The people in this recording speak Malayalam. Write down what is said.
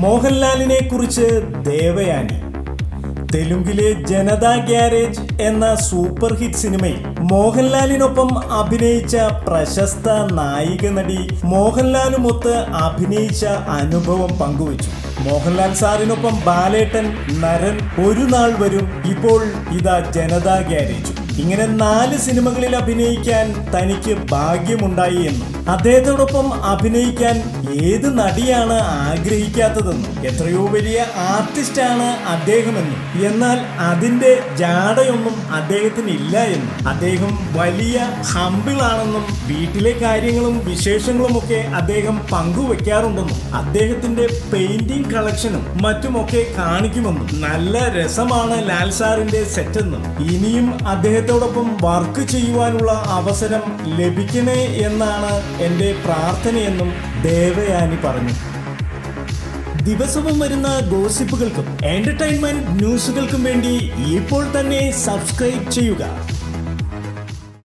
മോഹൻലാലിനെ കുറിച്ച് ദേവയാനി തെലുങ്കിലെ ജനതാ ഗ്യാരേജ് എന്ന സൂപ്പർ ഹിറ്റ് സിനിമയിൽ മോഹൻലാലിനൊപ്പം അഭിനയിച്ച പ്രശസ്ത നായിക നടി മോഹൻലാലുമൊത്ത് അഭിനയിച്ച അനുഭവം പങ്കുവച്ചു മോഹൻലാൽ സാറിനൊപ്പം ബാലേട്ടൻ നരൻ ഒരു നാൾ വരും ഇപ്പോൾ ഇതാ ജനതാ ഗ്യാരേജ് ഇങ്ങനെ നാല് സിനിമകളിൽ അഭിനയിക്കാൻ തനിക്ക് ഭാഗ്യമുണ്ടായി എന്നും അദ്ദേഹത്തോടൊപ്പം അഭിനയിക്കാൻ ഏത് നടിയാണ് ആഗ്രഹിക്കാത്തതെന്നും എത്രയോ വലിയ ആർട്ടിസ്റ്റാണ് അദ്ദേഹമെന്നും എന്നാൽ അതിന്റെ ജാടയൊന്നും അദ്ദേഹത്തിന് ഇല്ല എന്നും അദ്ദേഹം വലിയ ഹമ്പിളാണെന്നും വീട്ടിലെ കാര്യങ്ങളും വിശേഷങ്ങളും ഒക്കെ അദ്ദേഹം പങ്കുവെക്കാറുണ്ടെന്നും അദ്ദേഹത്തിന്റെ പെയിന്റിംഗ് കളക്ഷനും മറ്റുമൊക്കെ കാണിക്കുമെന്നും നല്ല രസമാണ് ലാൽ സാറിന്റെ സെറ്റെന്നും ഇനിയും അദ്ദേഹത്തോടൊപ്പം വർക്ക് ചെയ്യുവാനുള്ള അവസരം ലഭിക്കണേ എന്നാണ് എൻ്റെ പ്രാർത്ഥനയെന്നും ദേവയാനി പറഞ്ഞു ദിവസവും വരുന്ന ഗോസിപ്പുകൾക്കും എന്റർടൈൻമെന്റ് ന്യൂസുകൾക്കും വേണ്ടി ഇപ്പോൾ തന്നെ സബ്സ്ക്രൈബ് ചെയ്യുക